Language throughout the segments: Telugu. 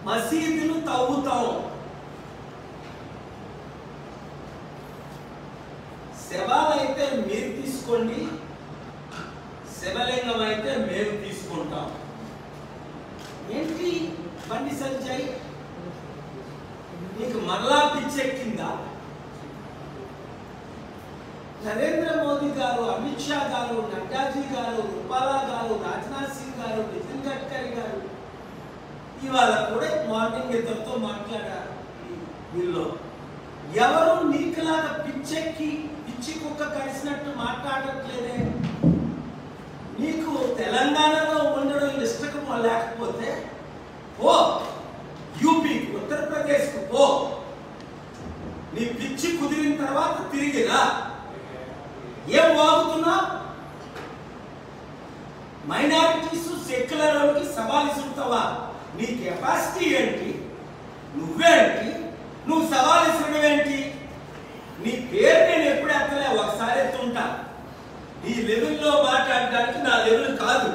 మసీదులు తవ్వుతాం శవాలైతే మీరు తీసుకోండి శివలింగం అయితే మేము తీసుకుంటాం ఏంటి బండి సంజయ్ నీకు మరలా పిచ్చెక్కిందా నరేంద్ర మోదీ గారు అమిత్ షా గారు నడ్డాజీ గారు రూపాలా గారు రాజ్నాథ్ సింగ్ గారు నితిన్ గడ్కరీ గారు ఇవాళ కూడా మార్నింగ్ ఇద్దరితో మాట్లాడారు ఈ- వీళ్ళు ఎవరు నీకులాగా పిచ్చెక్కి పిచ్చి కుక్క కలిసినట్టు మాట్లాడట్లేదే నీకు తెలంగాణలో ఉండడం ఇష్టం లేకపోతే ఓ యూపీకి ఉత్తరప్రదేశ్కు పో నీ పిచ్చి కుదిరిన తర్వాత తిరిగి రా ఏం వాగుతున్నావు మైనారిటీస్ సెక్యులర్ వాళ్ళకి సవాల్ ఇస్తుంటావా నీ కెపాసిటీ ఏంటి నువ్వేంటి నువ్వు సవాల్ ఇసడం ఏంటి నీ పేరు నేను ఎప్పుడు ఎత్తలే ఒకసారి ఎత్తుంటా ఈ లెవెల్లో మాట్లాడడానికి నా లెవెల్ కాదు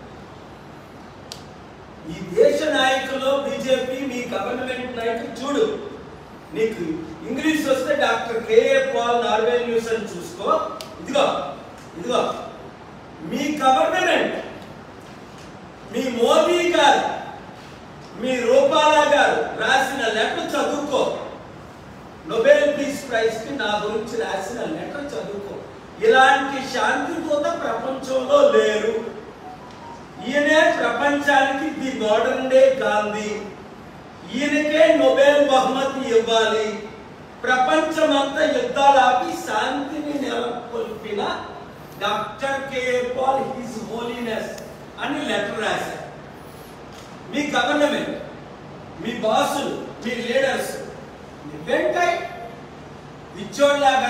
ఈ దేశ నాయకులు బీజేపీ మీ గవర్నమెంట్ నాయకులు చూడు నీకు ఇంగ్లీష్ వస్తే doctor KA Paul Norway news అని చూసుకో ఇదిగో ఇదిగో మీ గవర్నమెంట్ మీ మోదీ గారు మీ రూపాలా గారు రాసిన లెటర్ చదువుకో నొబెల్ పీస్ ప్రైజ్ కి నా గురించి రాసిన లెటర్ చదువుకో ఇలాంటి శాంతి దూత ప్రపంచంలో లేరు ఈయనే ప్రపంచానికి ది మోడర్న్ డే గాంధీ ఈయనకే నొబెల్ బహుమతి ఇవ్వాలి ప్రపంచమంతా యుద్ధాలు ఆపి శాంతిని నెలకొల్పిన doctor K Paul his holiness అని లెటర్ రాశారు మీ గవర్నమెంట్ మీ బాసులు మీ లీడర్స్ నువ్వేంటాయి ఇచ్చోడ్లాగా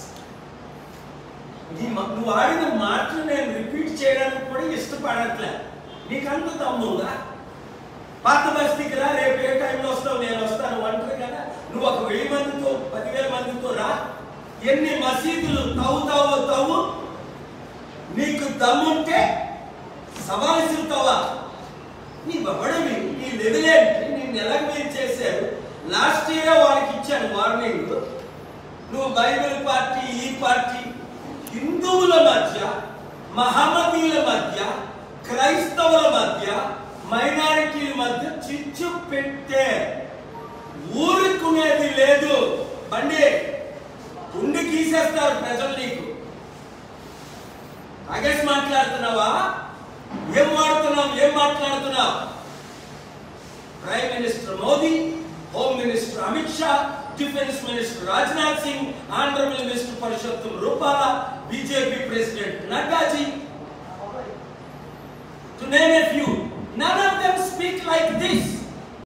నీ మ- నువ్వు ఆడిన మాటలు నేను రిపీట్ చేయడానికి కూడా ఇష్టపడట్లే నీకంత దమ్ముందా పాత బస్తీకి రా రేపు ఏ టైంలో వస్తావు నేను వస్తాను ఒంటరి కదా నువ్వు ఒక వెయ్యి మందితో పదివేల మందితో రా ఎన్ని మసీదులు తవ్వుతావో తవ్వు నీకు దమ్ముంటే సవాల్ ఇస్తుంటావా నీ బబడవి నీ లెవెలేంటి నీ నెల మీరు చేశారు లాస్ట్ ఇయర్ వాళ్ళకి ఇచ్చాను వార్నింగ్ నువ్వు బైబిల్ పార్టీ ఈ పార్టీ హిందువుల మధ్య మహమ్మదీయుల మధ్య క్రైస్తవుల మధ్య మైనారిటీల మధ్య చిచ్చు పెట్టే ఊరుకునేది లేదు బండి ఉండి గీసేస్తారు ప్రజలు నీకు తాగేసి మాట్లాడుతున్నావా ఏం వాడుతున్నావు ఏం మాట్లాడుతున్నావు prime minister Modi home minister Amit Shah defence minister Rajnath Singh Andhra Pradesh minister పరిషత్తు Rupala BJP president Nadda ji to name a few none of them speak like this